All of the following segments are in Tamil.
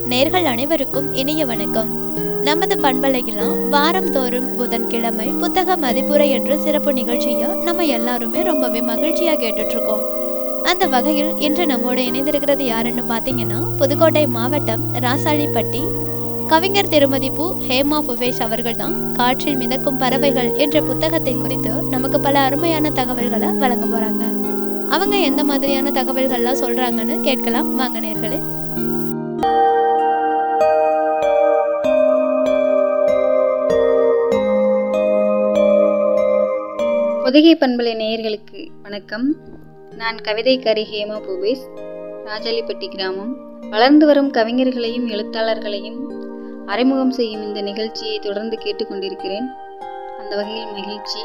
நேர்கள் அனைவருக்கும் இனிய வணக்கம் நமது பண்பலையெல்லாம் வாரந்தோறும் புதன்கிழமை புத்தக மதிப்புரை என்ற சிறப்பு நிகழ்ச்சியை நம்ம எல்லாருமே ரொம்பவே மகிழ்ச்சியா கேட்டுட்டு இருக்கோம் அந்த வகையில் இன்று நம்மோட இணைந்திருக்கிறது யாருன்னு பார்த்தீங்கன்னா புதுக்கோட்டை மாவட்டம் ராசாளிப்பட்டி கவிஞர் திருமதி பு ஹேமா புவேஷ் அவர்கள் தான் காற்றில் மிதக்கும் பறவைகள் என்ற புத்தகத்தை குறித்து நமக்கு பல அருமையான தகவல்களை வழங்க போறாங்க அவங்க எந்த மாதிரியான தகவல்கள்லாம் சொல்றாங்கன்னு கேட்கலாம் வாங்க நேர்களே பொதிகை பண்பலை நேயர்களுக்கு வணக்கம் நான் கவிதைக்காரி ஹேமா பூபேஷ் ராஜாலிப்பட்டி கிராமம் வளர்ந்து வரும் கவிஞர்களையும் எழுத்தாளர்களையும் அறிமுகம் செய்யும் இந்த நிகழ்ச்சியை தொடர்ந்து கேட்டுக்கொண்டிருக்கிறேன் அந்த வகையில் மகிழ்ச்சி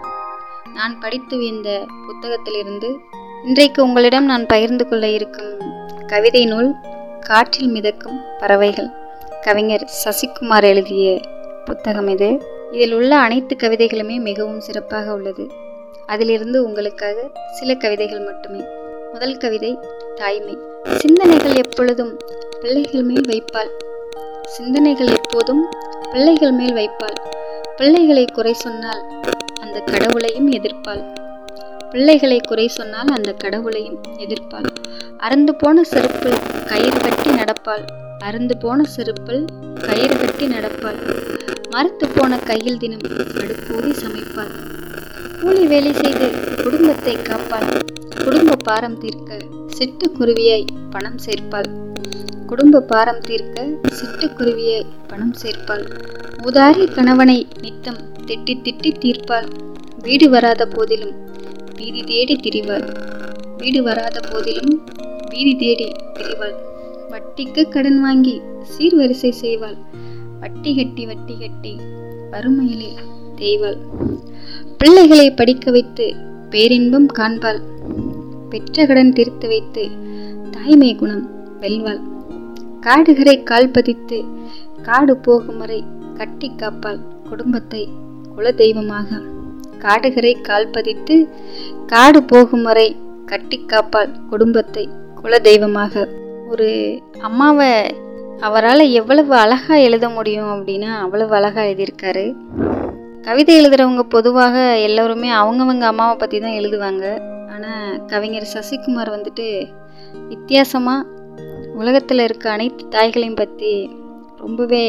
நான் படித்து வியந்த புத்தகத்திலிருந்து இன்றைக்கு உங்களிடம் நான் பகிர்ந்து கொள்ள இருக்கும் கவிதை நூல் காற்றில் மிதக்கும் பறவைகள் கவிஞர் சசிகுமார் எழுதிய புத்தகம் இது இதில் உள்ள அனைத்து கவிதைகளுமே மிகவும் சிறப்பாக உள்ளது அதிலிருந்து உங்களுக்காக சில கவிதைகள் மட்டுமே முதல் கவிதை தாய்மை சிந்தனைகள் எப்பொழுதும் பிள்ளைகள் மேல் வைப்பாள் சிந்தனைகள் எப்போதும் பிள்ளைகள் மேல் வைப்பாள் பிள்ளைகளை குறை சொன்னால் அந்த கடவுளையும் எதிர்ப்பாள் பிள்ளைகளை குறை சொன்னால் அந்த கடவுளையும் எதிர்ப்பாள் அறந்து போன செருப்பில் கயிறு கட்டி நடப்பாள் அருந்து போன செருப்பில் கயிறு கட்டி நடப்பாள் மறுத்து போன கையில் தினம் அடுப்பூதி சமைப்பாள் கூலி வேலை செய்து குடும்பத்தை காப்பாள் குடும்ப பாரம் தீர்க்க சிட்டுக்குருவியாய் பணம் சேர்ப்பாள் குடும்ப பாரம் தீர்க்க சிட்டுக்குருவியாய் பணம் சேர்ப்பாள் உதாரி கணவனை நித்தம் திட்டி திட்டி தீர்ப்பாள் வீடு வராத போதிலும் வீதி தேடி திரிவாள் வீடு வராத போதிலும் வீதி தேடி திரிவாள் வட்டிக்கு கடன் வாங்கி சீர்வரிசை செய்வாள் வட்டி கட்டி வட்டி கட்டி வறுமையிலே தேய்வாள் பிள்ளைகளை படிக்க வைத்து பேரின்பம் காண்பாள் பெற்ற கடன் தீர்த்து வைத்து தாய்மை குணம் வெல்வாள் காடுகரை கால் பதித்து காடு போகும் வரை கட்டி காப்பாள் குடும்பத்தை குல தெய்வமாக காடுகரை கால் பதித்து காடு போகும் வரை கட்டி காப்பாள் குடும்பத்தை குல தெய்வமாக ஒரு அம்மாவை அவரால் எவ்வளவு அழகா எழுத முடியும் அப்படின்னா அவ்வளவு அழகா எழுதியிருக்காரு கவிதை எழுதுறவங்க பொதுவாக எல்லோருமே அவங்கவங்க அம்மாவை பற்றி தான் எழுதுவாங்க ஆனால் கவிஞர் சசிகுமார் வந்துட்டு வித்தியாசமாக உலகத்தில் இருக்க அனைத்து தாய்களையும் பற்றி ரொம்பவே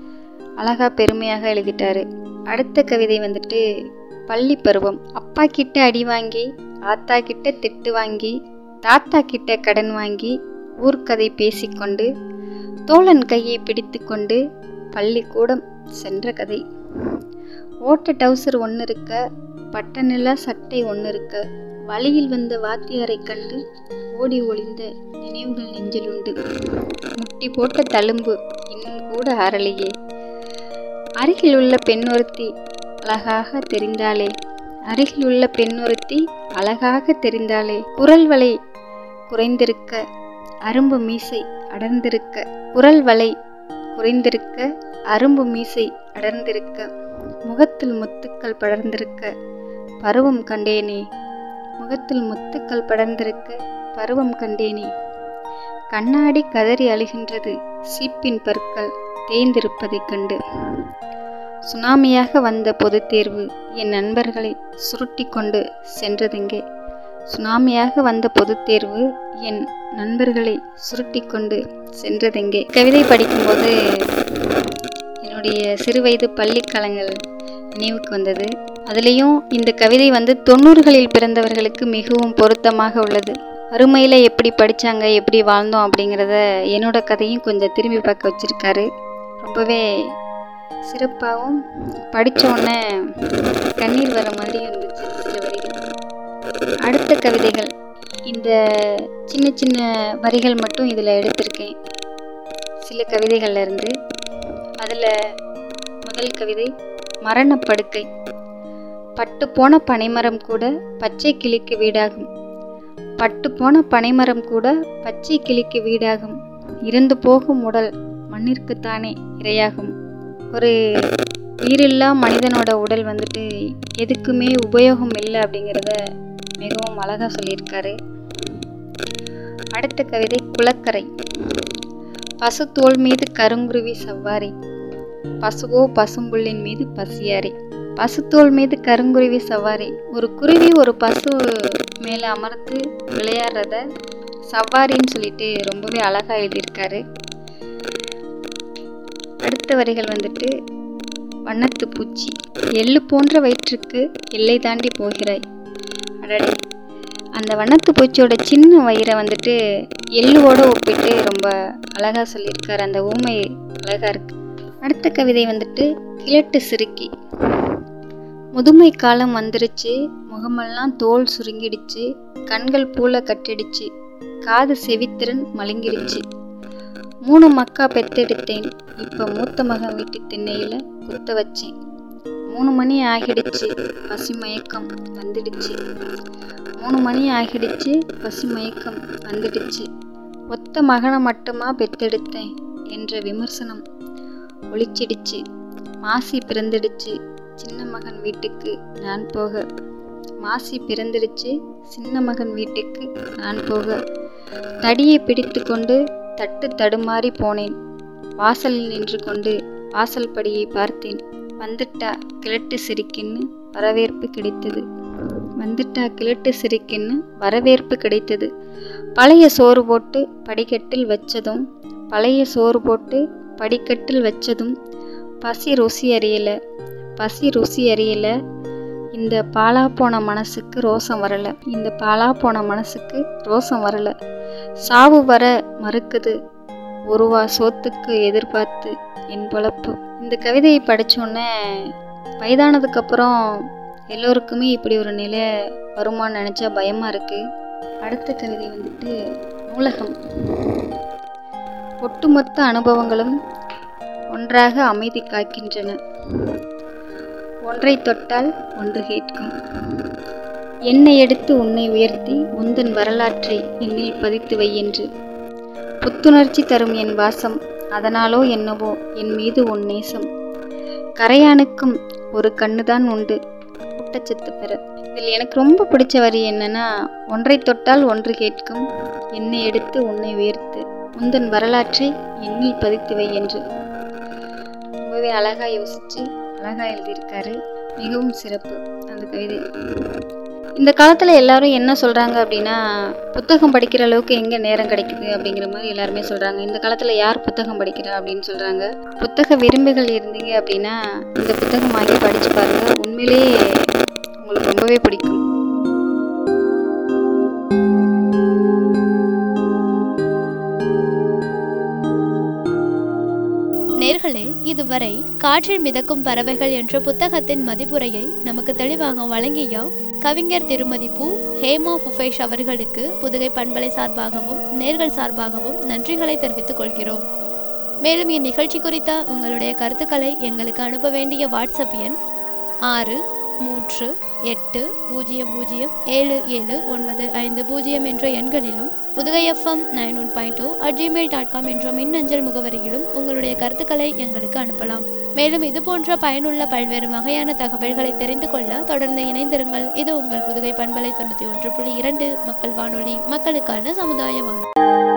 அழகா பெருமையாக எழுதிட்டாரு அடுத்த கவிதை வந்துட்டு பள்ளி பருவம் அப்பா கிட்ட அடி வாங்கி ஆத்தா கிட்ட திட்டு வாங்கி தாத்தா கிட்ட கடன் வாங்கி ஊர்க்கதை பேசிக்கொண்டு தோழன் கையை பிடித்துக்கொண்டு பள்ளிக்கூடம் சென்ற கதை ஓட்ட டவுசர் ஒன்று இருக்க பட்டநிலா சட்டை ஒன்று இருக்க வழியில் வந்த வாத்தியாரை கண்டு ஓடி ஒளிந்த நினைவுகள் நெஞ்சில் உண்டு முட்டி போட்ட தழும்பு இன்னும் கூட ஆறலையே அருகில் உள்ள பெண் ஒருத்தி அழகாக தெரிந்தாளே அருகில் உள்ள பெண் ஒருத்தி அழகாக தெரிந்தாளே குரல் வலை குறைந்திருக்க அரும்பு மீசை அடர்ந்திருக்க குரல் வலை குறைந்திருக்க அரும்பு மீசை அடர்ந்திருக்க முகத்தில் முத்துக்கள் படர்ந்திருக்க பருவம் கண்டேனே முகத்தில் முத்துக்கள் படர்ந்திருக்க பருவம் கண்டேனே கண்ணாடி கதறி அழுகின்றது சீப்பின் பற்கள் தேய்ந்திருப்பதைக் கண்டு சுனாமியாக வந்த பொதுத் தேர்வு என் நண்பர்களை சுருட்டி கொண்டு சென்றதெங்கே சுனாமியாக வந்த பொதுத் தேர்வு என் நண்பர்களை சுருட்டி கொண்டு சென்றதெங்கே கவிதை படிக்கும்போது என்னுடைய சிறுவயது பள்ளிக்காலங்கள் நினைவுக்கு வந்தது அதுலேயும் இந்த கவிதை வந்து தொண்ணூறுகளில் பிறந்தவர்களுக்கு மிகவும் பொருத்தமாக உள்ளது வறுமையில் எப்படி படித்தாங்க எப்படி வாழ்ந்தோம் அப்படிங்கிறத என்னோட கதையும் கொஞ்சம் திரும்பி பார்க்க வச்சுருக்காரு ரொம்பவே சிறப்பாகவும் படித்த உடனே கண்ணீர் வர மாதிரி இருந்துச்சு சில வரிகள் அடுத்த கவிதைகள் இந்த சின்ன சின்ன வரிகள் மட்டும் இதில் எடுத்திருக்கேன் சில கவிதைகள்ல இருந்து அதில் முதல் கவிதை மரணப்படுக்கை பட்டு போன பனைமரம் கூட பச்சை கிளிக்கு வீடாகும் பட்டு போன பனைமரம் கூட பச்சை கிளிக்கு வீடாகும் இறந்து போகும் உடல் மண்ணிற்குத்தானே இரையாகும் ஒரு உயிரில்லா மனிதனோட உடல் வந்துட்டு எதுக்குமே உபயோகம் இல்லை அப்படிங்கிறத மிகவும் அழகாக சொல்லியிருக்காரு அடுத்த கவிதை குளக்கரை பசு தோல் மீது கருங்குருவி சவ்வாரி பசுவோ பசும்புல்லின் மீது பசியாரி பசுத்தோல் மீது கருங்குருவி சவாரி ஒரு குருவி ஒரு பசு மேலே அமர்ந்து விளையாடுறத சவாரின்னு சொல்லிட்டு ரொம்பவே அழகாக எழுதியிருக்காரு அடுத்த வரிகள் வந்துட்டு வண்ணத்து பூச்சி எள்ளு போன்ற வயிற்றுக்கு எல்லை தாண்டி போகிறாய் அடடே அந்த வண்ணத்து பூச்சியோட சின்ன வயிறை வந்துட்டு எள்ளுவோட ஒப்பிட்டு ரொம்ப அழகாக சொல்லியிருக்காரு அந்த ஊமை அழகாக இருக்கு அடுத்த கவிதை வந்துட்டு கிழட்டு சிறுக்கி முதுமை காலம் வந்துருச்சு முகமெல்லாம் தோல் சுருங்கிடுச்சு கண்கள் பூல கட்டிடுச்சு காது செவித்திறன் மழுங்கிடுச்சு மூணு மக்கா பெத்தெடுத்தேன் இப்போ மூத்த மகன் வீட்டு திண்ணையில் குத்த வச்சேன் மூணு மணி ஆகிடுச்சு பசி மயக்கம் வந்துடுச்சு மூணு மணி ஆகிடுச்சு பசி மயக்கம் வந்துடுச்சு ஒத்த மகனை மட்டுமா பெத்தெடுத்தேன் என்ற விமர்சனம் ஒளிச்சிடுச்சு மாசி பிறந்துடுச்சு சின்ன மகன் வீட்டுக்கு நான் போக மாசி பிறந்துடுச்சு சின்ன மகன் வீட்டுக்கு நான் போக தடியை பிடித்து கொண்டு தட்டு தடுமாறி போனேன் வாசலில் நின்று கொண்டு வாசல் படியை பார்த்தேன் வந்துட்டா கிழட்டு சிரிக்கின்னு வரவேற்பு கிடைத்தது வந்துட்டா கிழட்டு சிரிக்கின்னு வரவேற்பு கிடைத்தது பழைய சோறு போட்டு படிக்கட்டில் வச்சதும் பழைய சோறு போட்டு படிக்கட்டில் வச்சதும் பசி ருசி அறியல பசி ருசி அறியல இந்த பாலா போன மனசுக்கு ரோசம் வரல இந்த பாலா போன மனசுக்கு ரோசம் வரல சாவு வர மறுக்குது ஒருவா சோத்துக்கு எதிர்பார்த்து என் பொழப்பு இந்த கவிதையை படித்தோடனே வயதானதுக்கப்புறம் எல்லோருக்குமே இப்படி ஒரு நிலை வருமான்னு நினச்சா பயமாக இருக்குது அடுத்த கவிதை வந்துட்டு நூலகம் ஒட்டுமொத்த அனுபவங்களும் ஒன்றாக அமைதி காக்கின்றன ஒன்றை தொட்டால் ஒன்று கேட்கும் என்னை எடுத்து உன்னை உயர்த்தி உந்தன் வரலாற்றை என்னில் பதித்து வை என்று புத்துணர்ச்சி தரும் என் வாசம் அதனாலோ என்னவோ என் மீது உன் நேசம் கரையானுக்கும் ஒரு கண்ணுதான் உண்டு ஊட்டச்சத்து பெற இதில் எனக்கு ரொம்ப பிடிச்ச வரி என்னன்னா ஒன்றை தொட்டால் ஒன்று கேட்கும் என்னை எடுத்து உன்னை உயர்த்து உந்தன் வரலாற்றை என்னில் பதித்து வை என்று ரொம்பவே அழகா யோசிச்சு அழகா எழுதியிருக்காரு மிகவும் சிறப்பு அந்த கவிதை இந்த காலத்தில் எல்லாரும் என்ன சொல்கிறாங்க அப்படின்னா புத்தகம் படிக்கிற அளவுக்கு எங்கே நேரம் கிடைக்குது அப்படிங்கிற மாதிரி எல்லாருமே சொல்கிறாங்க இந்த காலத்தில் யார் புத்தகம் படிக்கிறா அப்படின்னு சொல்கிறாங்க புத்தக விரும்பிகள் இருந்தீங்க அப்படின்னா இந்த புத்தகம் வாங்கி படித்து பாருங்க உண்மையிலேயே உங்களுக்கு ரொம்பவே பிடிக்கும் நேர்களே இதுவரை காற்றில் மிதக்கும் பறவைகள் என்ற புத்தகத்தின் மதிப்புரையை நமக்கு தெளிவாக வழங்கிய கவிஞர் திருமதி பூ ஹேமா ஃபுஃபேஷ் அவர்களுக்கு புதுகை பண்பலை சார்பாகவும் நேர்கள் சார்பாகவும் நன்றிகளை தெரிவித்துக் கொள்கிறோம் மேலும் இந்நிகழ்ச்சி குறித்த உங்களுடைய கருத்துக்களை எங்களுக்கு அனுப்ப வேண்டிய வாட்ஸ்அப் எண் ஆறு மூன்று எட்டு பூஜ்ஜியம் பூஜ்ஜியம் ஏழு ஏழு ஒன்பது ஐந்து பூஜ்ஜியம் என்ற எண்களிலும் Pudugai FM nine one point two at Gmail dot com என்ற மின்னஞ்சல் முகவரியிலும் உங்களுடைய கருத்துக்களை எங்களுக்கு அனுப்பலாம் மேலும் இது போன்ற பயனுள்ள பல்வேறு வகையான தகவல்களை தெரிந்து கொள்ள தொடர்ந்து இணைந்திருங்கள் இது உங்கள் புதுகை பண்பலை தொண்ணூற்றி ஒன்று புள்ளி இரண்டு மக்கள் வானொலி மக்களுக்கான சமுதாய வானொலி